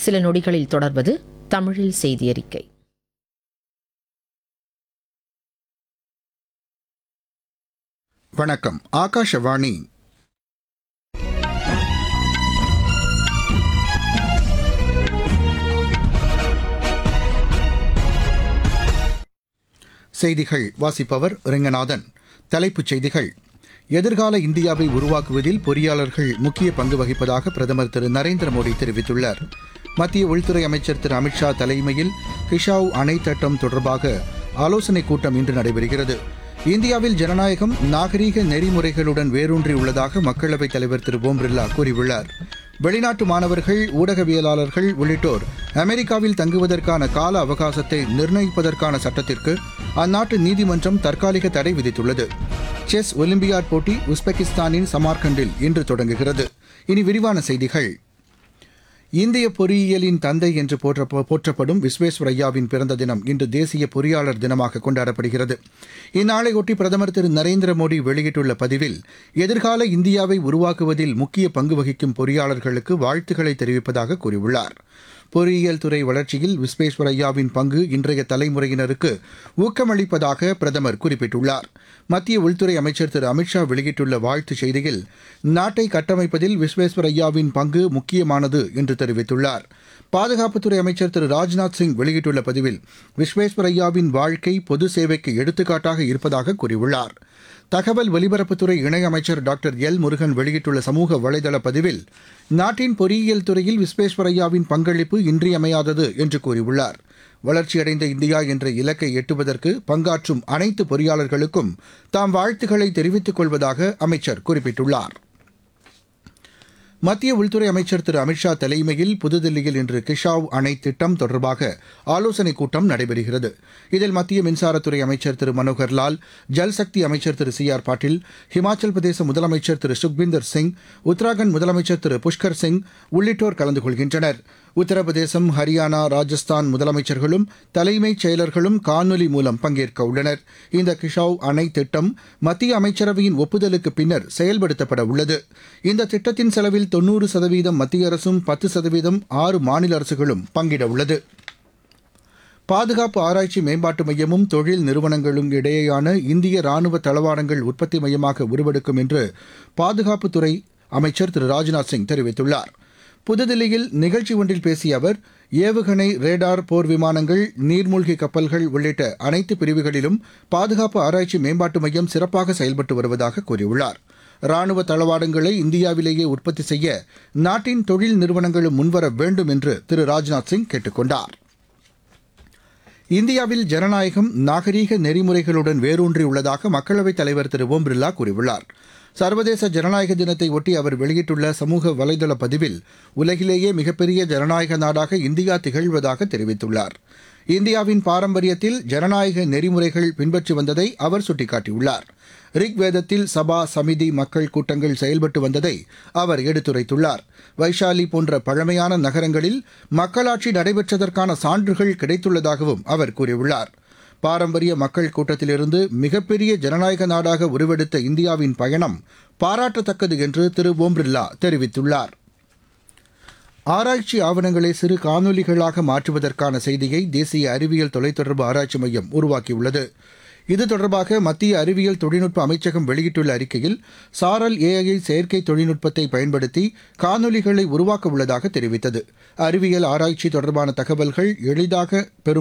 சில நொடிகளில் தொடர்வது தமிழில் செய்தி அறிக்கை வணக்கம் ஆகாஷவாணி செய்திகள் வாசிப்பவர் ரெங்கநாதன் தலைப்புச் செய்திகள் எதிர்கால இந்தியாவை உருவாக்குவதில் பொறியாளர்கள் முக்கிய பங்கு வகிப்பதாக பிரதமர் திரு நரேந்திர மோடி தெரிவித்துள்ளார் மத்திய உள்துறை அமைச்சர் திரு அமித்ஷா தலைமையில் கிஷாவ் அணை திட்டம் தொடர்பாக ஆலோசனைக் கூட்டம் இன்று நடைபெறுகிறது இந்தியாவில் ஜனநாயகம் நாகரீக நெறிமுறைகளுடன் வேரூன்றி உள்ளதாக மக்களவைத் தலைவர் திரு ஓம் பிர்லா கூறியுள்ளார் வெளிநாட்டு மாணவர்கள் ஊடகவியலாளர்கள் உள்ளிட்டோர் அமெரிக்காவில் தங்குவதற்கான கால அவகாசத்தை நிர்ணயிப்பதற்கான சட்டத்திற்கு அந்நாட்டு நீதிமன்றம் தற்காலிக தடை விதித்துள்ளது செஸ் ஒலிம்பியாட் போட்டி உஸ்பெகிஸ்தானின் சமார்கண்டில் இன்று தொடங்குகிறது இனி விரிவான செய்திகள் இந்திய பொறியியலின் தந்தை என்று போற்ற போற்றப்படும் விஸ்வேஸ்வரையாவின் பிறந்த தினம் இன்று தேசிய பொறியாளர் தினமாக கொண்டாடப்படுகிறது இந்நாளையொட்டி பிரதமர் திரு நரேந்திர மோடி வெளியிட்டுள்ள பதிவில் எதிர்கால இந்தியாவை உருவாக்குவதில் முக்கிய பங்கு வகிக்கும் பொறியாளர்களுக்கு வாழ்த்துக்களை தெரிவிப்பதாக கூறியுள்ளார் பொறியியல் துறை வளர்ச்சியில் விஸ்வேஸ்வரையாவின் பங்கு இன்றைய தலைமுறையினருக்கு ஊக்கமளிப்பதாக பிரதமர் குறிப்பிட்டுள்ளார் மத்திய உள்துறை அமைச்சர் திரு அமித்ஷா வெளியிட்டுள்ள வாழ்த்துச் செய்தியில் நாட்டை கட்டமைப்பதில் விஸ்வேஸ்வரையாவின் பங்கு முக்கியமானது என்று தெரிவித்துள்ளார் பாதுகாப்புத்துறை அமைச்சர் திரு ராஜ்நாத் சிங் வெளியிட்டுள்ள பதிவில் விஸ்வேஸ்வரையாவின் வாழ்க்கை பொது சேவைக்கு எடுத்துக்காட்டாக இருப்பதாக கூறியுள்ளார் தகவல் ஒலிபரப்புத்துறை இணையமைச்சர் டாக்டர் எல் முருகன் வெளியிட்டுள்ள சமூக வலைதள பதிவில் நாட்டின் பொறியியல் துறையில் விஸ்வேஸ்வரையாவின் பங்களிப்பு இன்றியமையாதது என்று கூறியுள்ளார் வளர்ச்சியடைந்த இந்தியா என்ற இலக்கை எட்டுவதற்கு பங்காற்றும் அனைத்து பொறியாளர்களுக்கும் தாம் வாழ்த்துக்களை தெரிவித்துக் கொள்வதாக அமைச்சர் குறிப்பிட்டுள்ளார் மத்திய உள்துறை அமைச்சர் திரு அமித்ஷா தலைமையில் புதுதில்லியில் இன்று கிஷாவ் அணை திட்டம் தொடர்பாக ஆலோசனைக் கூட்டம் நடைபெறுகிறது இதில் மத்திய மின்சாரத்துறை அமைச்சர் திரு மனோகர் லால் ஜல்சக்தி அமைச்சர் திரு சி ஆர் பாட்டீல் ஹிமாச்சல் பிரதேச முதலமைச்சர் திரு சுக்பிந்தர் சிங் உத்தராகண்ட் முதலமைச்சர் திரு புஷ்கர் சிங் உள்ளிட்டோர் கலந்து கொள்கின்றனர் உத்தரப்பிரதேசம் ஹரியானா ராஜஸ்தான் முதலமைச்சர்களும் தலைமைச் செயலர்களும் காணொலி மூலம் பங்கேற்க உள்ளனர் இந்த கிஷாவ் அணை திட்டம் மத்திய அமைச்சரவையின் ஒப்புதலுக்கு பின்னர் செயல்படுத்தப்பட உள்ளது இந்த திட்டத்தின் செலவில் தொன்னூறு சதவீதம் மத்திய அரசும் பத்து சதவீதம் ஆறு மாநில அரசுகளும் பங்கிட உள்ளது பாதுகாப்பு ஆராய்ச்சி மேம்பாட்டு மையமும் தொழில் நிறுவனங்களும் இடையேயான இந்திய ராணுவ தளவாடங்கள் உற்பத்தி மையமாக உருவெடுக்கும் என்று பாதுகாப்புத்துறை அமைச்சர் திரு ராஜ்நாத் சிங் தெரிவித்துள்ளார் புதுதில்லியில் நிகழ்ச்சி ஒன்றில் பேசிய அவர் ஏவுகணை ரேடார் போர் விமானங்கள் நீர்மூழ்கி கப்பல்கள் உள்ளிட்ட அனைத்து பிரிவுகளிலும் பாதுகாப்பு ஆராய்ச்சி மேம்பாட்டு மையம் சிறப்பாக செயல்பட்டு வருவதாக கூறியுள்ளார் ராணுவ தளவாடங்களை இந்தியாவிலேயே உற்பத்தி செய்ய நாட்டின் தொழில் நிறுவனங்களும் முன்வர வேண்டும் என்று திரு ராஜ்நாத் சிங் கேட்டுக் கொண்டார் இந்தியாவில் ஜனநாயகம் நாகரீக நெறிமுறைகளுடன் வேரூன்றியுள்ளதாக மக்களவைத் தலைவர் திரு ஓம் பிர்லா கூறியுள்ளார் சர்வதேச ஜனநாயக தினத்தை ஒட்டி அவர் வெளியிட்டுள்ள சமூக வலைதள பதிவில் உலகிலேயே மிகப்பெரிய ஜனநாயக நாடாக இந்தியா திகழ்வதாக தெரிவித்துள்ளார் இந்தியாவின் பாரம்பரியத்தில் ஜனநாயக நெறிமுறைகள் பின்பற்றி வந்ததை அவர் சுட்டிக்காட்டியுள்ளார் ரிக் வேதத்தில் சபா சமிதி மக்கள் கூட்டங்கள் செயல்பட்டு வந்ததை அவர் எடுத்துரைத்துள்ளார் வைஷாலி போன்ற பழமையான நகரங்களில் மக்களாட்சி நடைபெற்றதற்கான சான்றுகள் கிடைத்துள்ளதாகவும் அவர் கூறியுள்ளார் பாரம்பரிய மக்கள் கூட்டத்திலிருந்து மிகப்பெரிய ஜனநாயக நாடாக உருவெடுத்த இந்தியாவின் பயணம் பாராட்டத்தக்கது என்று திரு ஓம் பிர்லா தெரிவித்துள்ளார் ஆராய்ச்சி ஆவணங்களை சிறு காணொலிகளாக மாற்றுவதற்கான செய்தியை தேசிய அறிவியல் தொலைத்தொடர்பு ஆராய்ச்சி மையம் உருவாக்கியுள்ளது இது தொடர்பாக மத்திய அறிவியல் தொழில்நுட்ப அமைச்சகம் வெளியிட்டுள்ள அறிக்கையில் சாரல் ஏஐ செயற்கை தொழில்நுட்பத்தை பயன்படுத்தி காணொலிகளை உருவாக்க உள்ளதாக தெரிவித்தது அறிவியல் ஆராய்ச்சி தொடர்பான தகவல்கள் எளிதாக பெறும்